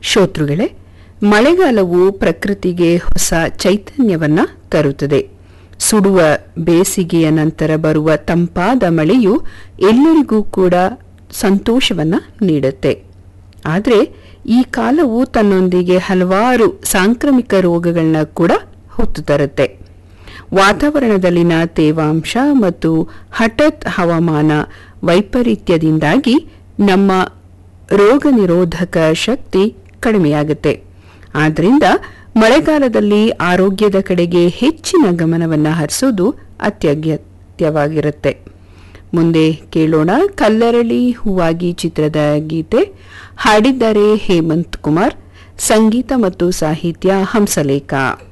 ಶೋತೃಗಳೇ ಮಳೆಗಾಲವು ಪ್ರಕೃತಿಗೆ ಹೊಸ ಚೈತನ್ಯವನ್ನ ತರುತ್ತದೆ ಸುಡುವ ಬೇಸಿಗೆಯ ನಂತರ ಬರುವ ತಂಪಾದ ಮಳೆಯು ಎಲ್ಲರಿಗೂ ಕೂಡ ಸಂತೋಷವನ್ನ ನೀಡುತ್ತೆ ಆದರೆ ಈ ಕಾಲವು ತನ್ನೊಂದಿಗೆ ಹಲವಾರು ಸಾಂಕ್ರಾಮಿಕ ರೋಗಗಳನ್ನ ಕೂಡ ಹೊತ್ತು ತರುತ್ತೆ ವಾತಾವರಣದಲ್ಲಿನ ತೇವಾಂಶ ಮತ್ತು ಹಠಾತ್ ಹವಾಮಾನ ವೈಪರೀತ್ಯದಿಂದಾಗಿ ನಮ್ಮ ರೋಗ ನಿರೋಧಕ ಶಕ್ತಿ ಕಡಿಮೆಯಾಗುತ್ತೆ ಆದ್ದರಿಂದ ಮಳೆಗಾಲದಲ್ಲಿ ಆರೋಗ್ಯದ ಕಡೆಗೆ ಹೆಚ್ಚಿನ ಗಮನವನ್ನು ಹರಿಸೋದು ಅತ್ಯಗತ್ಯವಾಗಿರುತ್ತೆ ಮುಂದೆ ಕೇಳೋಣ ಕಲ್ಲರಳಿ ಹೂವಾಗಿ ಚಿತ್ರದ ಗೀತೆ ಹಾಡಿದ್ದಾರೆ ಹೇಮಂತ್ ಕುಮಾರ್ ಸಂಗೀತ ಮತ್ತು ಸಾಹಿತ್ಯ ಹಂಸಲೇಖ